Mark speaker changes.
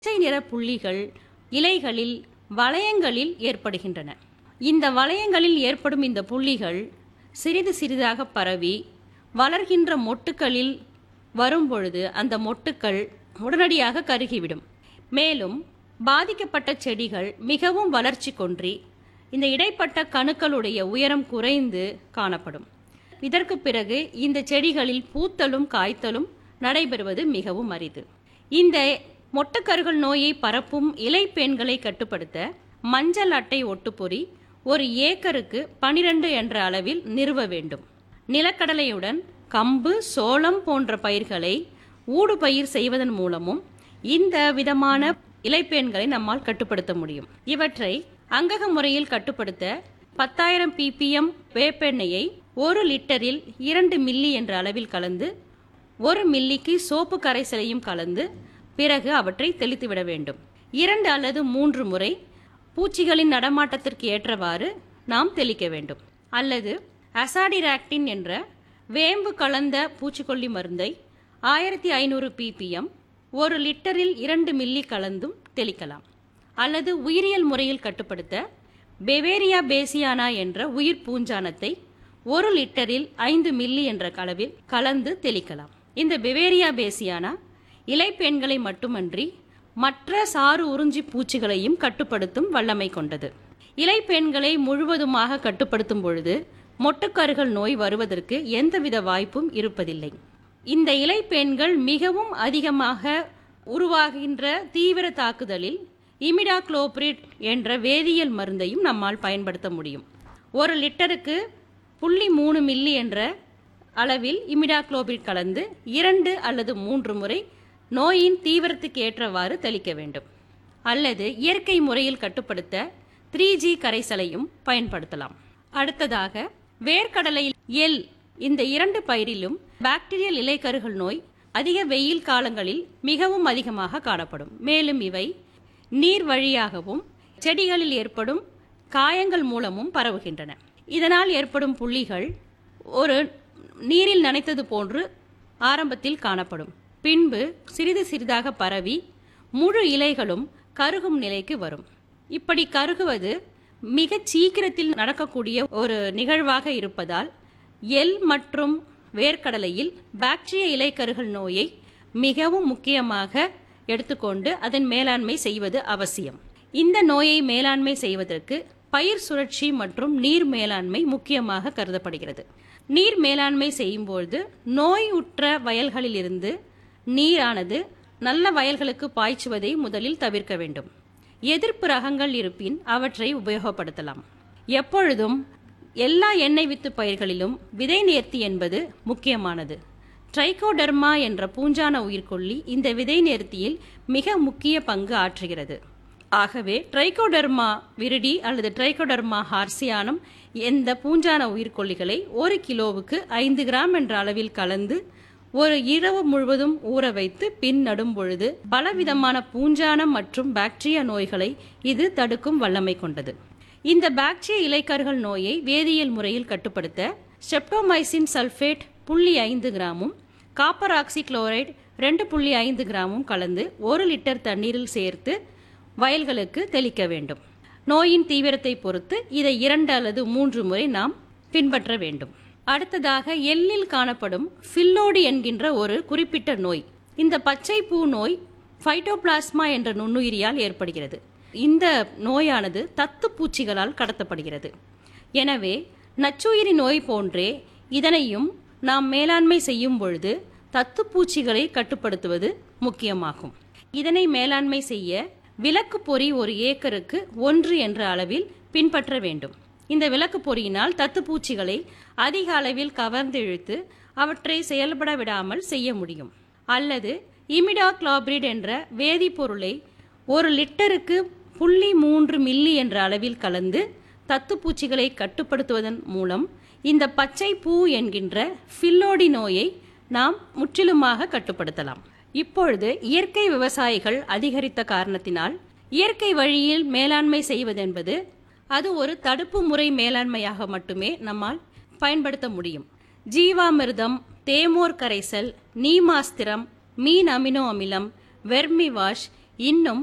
Speaker 1: பச்சை நிற புள்ளிகள் இலைகளில் வளையங்களில் ஏற்படுகின்றன இந்த வளையங்களில் ஏற்படும் இந்த புள்ளிகள் சிறிது சிறிதாக பரவி வளர்கின்ற மொட்டுக்களில் வரும்பொழுது அந்த மொட்டுக்கள் உடனடியாக கருகிவிடும் மேலும் பாதிக்கப்பட்ட செடிகள் மிகவும் வளர்ச்சி கொன்றி இந்த இடைப்பட்ட கணுக்களுடைய உயரம் குறைந்து காணப்படும் இதற்கு பிறகு இந்த செடிகளில் பூத்தலும் காய்த்தலும் நடைபெறுவது மிகவும் அரிது இந்த மொட்டுக்கருகள் நோயை பரப்பும் இலைப்பெண்களை கட்டுப்படுத்த மஞ்சள் அட்டை ஒட்டுப்பொறி ஒரு ஏக்கருக்கு பனிரெண்டு என்ற அளவில் நிறுவ வேண்டும் நிலக்கடலையுடன் கம்பு சோளம் போன்ற பயிர்களை ஊடுபயிர் செய்வதன் மூலமும் இந்த விதமான இலைப்பேன்களை நம்மால் கட்டுப்படுத்த முடியும் இவற்றை அங்கக முறையில் கட்டுப்படுத்த பத்தாயிரம் ppm வேப்பெண்ணெயை ஒரு லிட்டரில் இரண்டு மில்லி என்ற அளவில் கலந்து ஒரு மில்லிக்கு சோப்பு கரைசலையும் கலந்து பிறகு அவற்றை தெளித்துவிட வேண்டும் இரண்டு அல்லது மூன்று முறை பூச்சிகளின் நடமாட்டத்திற்கு ஏற்றவாறு நாம் தெளிக்க வேண்டும் அல்லது அசாடிராக்டின் என்ற வேம்பு கலந்த பூச்சிக்கொல்லி மருந்தை ஆயிரத்தி ஐநூறு ppm ஒரு லிட்டரில் இரண்டு மில்லி கலந்தும் தெளிக்கலாம் அல்லது உயிரியல் முறையில் கட்டுப்படுத்த பெவேரியா பேசியானா என்ற உயிர் பூஞ்சானத்தை ஒரு லிட்டரில் ஐந்து மில்லி என்ற அளவில் கலந்து தெளிக்கலாம் இந்த பெவேரியா பேசியானா இலைப்பெண்களை மட்டுமன்றி மற்ற சாறு உறிஞ்சி பூச்சிகளையும் கட்டுப்படுத்தும் வல்லமை கொண்டது இலைப்பெண்களை முழுவதுமாக கட்டுப்படுத்தும் பொழுது மொட்டுக்கருகள் நோய் வருவதற்கு எந்தவித வாய்ப்பும் இருப்பதில்லை இந்த இலைப்பெண்கள் மிகவும் அதிகமாக உருவாகின்ற தீவிர தாக்குதலில் இமிடாக்ளோபிரிட் என்ற வேதியியல் மருந்தையும் நம்மால் பயன்படுத்த முடியும் ஒரு லிட்டருக்கு புள்ளி மூணு மில்லி என்ற அளவில் இமிடாக்ளோபிரிட் கலந்து இரண்டு அல்லது மூன்று முறை நோயின் தீவிரத்துக்கு ஏற்றவாறு தெளிக்க வேண்டும் அல்லது இயற்கை முறையில் கட்டுப்படுத்த த்ரீ ஜி கரைசலையும் பயன்படுத்தலாம் அடுத்ததாக வேர்க்கடலையில் எல் இந்த இரண்டு பயிரிலும் பாக்டீரியல் இலைக்கருகள் நோய் அதிக வெயில் காலங்களில் மிகவும் அதிகமாக காணப்படும் மேலும் இவை நீர் வழியாகவும் செடிகளில் ஏற்படும் காயங்கள் மூலமும் பரவுகின்றன இதனால் ஏற்படும் புள்ளிகள் ஒரு நீரில் நனைத்தது போன்று ஆரம்பத்தில் காணப்படும் பின்பு சிறிது சிறிதாக பரவி முழு இலைகளும் கருகும் நிலைக்கு வரும் இப்படி கருகுவது மிகச் சீக்கிரத்தில் நடக்கக்கூடிய ஒரு நிகழ்வாக இருப்பதால் எல் மற்றும் வேர்க்கடலையில் பாக்டீரிய இலைக்கருகள் நோயை மிகவும் முக்கியமாக எடுத்துக்கொண்டு அதன் மேலாண்மை செய்வது அவசியம் இந்த நோயை மேலாண்மை செய்வதற்கு பயிர் சுழற்சி மற்றும் நீர் மேலாண்மை முக்கியமாக கருதப்படுகிறது நீர் மேலாண்மை செய்யும்போது நோய் உற்ற வயல்களிலிருந்து நீரானது நல்ல வயல்களுக்கு பாய்ச்சுவதை முதலில் தவிர்க்க வேண்டும் எதிர்ப்பு ரகங்கள் இருப்பின் அவற்றை உபயோகப்படுத்தலாம் எப்பொழுதும் எல்லா எண்ணெய் வித்து பயிர்களிலும் விதை நேர்த்தி என்பது முக்கியமானது ட்ரைகோடெர்மா என்ற பூஞ்சான உயிர்கொல்லி இந்த விதை நேர்த்தியில் மிக முக்கிய பங்கு ஆற்றுகிறது ஆகவே ட்ரைகோடெர்மா விரிடி அல்லது ட்ரைகோடெர்மா ஹார்சியானம் எந்த பூஞ்சான உயிர்கொல்லிகளை ஒரு கிலோவுக்கு ஐந்து கிராம் என்ற அளவில் கலந்து ஒரு இரவு முழுவதும் ஊற வைத்து பின் நடும் பொழுது பலவிதமான பூஞ்சானம் மற்றும் பாக்டீரியா நோய்களை இது தடுக்கும் வல்லமை கொண்டது இந்த பாக்டீரிய இலைக்கருகள் நோயை வேதியியல் முறையில் கட்டுப்படுத்த ஸ்டெப்டோமைசின் சல்ஃபேட் புள்ளி ஐந்து கிராமும் காப்பர் ஆக்சி குளோரைடு ரெண்டு புள்ளி ஐந்து கிராமும் கலந்து ஒரு லிட்டர் தண்ணீரில் சேர்த்து வயல்களுக்கு தெளிக்க வேண்டும் நோயின் தீவிரத்தை பொறுத்து இதை இரண்டு அல்லது மூன்று முறை நாம் பின்பற்ற வேண்டும் அடுத்ததாக எள்ளில் காணப்படும் ஃபில்லோடி என்கின்ற ஒரு குறிப்பிட்ட நோய் இந்த பச்சை பூ நோய் ஃபைட்டோபிளாஸ்மா என்ற நுண்ணுயிரியால் ஏற்படுகிறது இந்த நோயானது தத்து பூச்சிகளால் கடத்தப்படுகிறது எனவே நச்சுயிரி நோய் போன்றே இதனையும் நாம் மேலாண்மை செய்யும் பொழுது தத்துப்பூச்சிகளை கட்டுப்படுத்துவது முக்கியமாகும் இதனை மேலாண்மை செய்ய விளக்கு பொறி ஒரு ஏக்கருக்கு ஒன்று என்ற அளவில் பின்பற்ற வேண்டும் இந்த விளக்கு பொறியினால் தத்துப்பூச்சிகளை அதிக அளவில் கவர்ந்து இழுத்து அவற்றை செயல்பட விடாமல் செய்ய முடியும் அல்லது இமிடாக்ளாபிரிட் என்ற வேதிப்பொருளை ஒரு லிட்டருக்கு புள்ளி மூன்று மில்லி என்ற அளவில் கலந்து தத்துப்பூச்சிகளை கட்டுப்படுத்துவதன் மூலம் இந்த பச்சை பூ என்கின்ற ஃபில்லோடி நோயை நாம் முற்றிலுமாக கட்டுப்படுத்தலாம் இப்பொழுது இயற்கை விவசாயிகள் அதிகரித்த காரணத்தினால் இயற்கை வழியில் மேலாண்மை செய்வதென்பது அது ஒரு தடுப்பு முறை மேலாண்மையாக மட்டுமே நம்மால் பயன்படுத்த முடியும் ஜீவாமிர்தம் தேமோர் கரைசல் நீமாஸ்திரம் மீன் அமினோ அமிலம் வெர்மி வாஷ் இன்னும்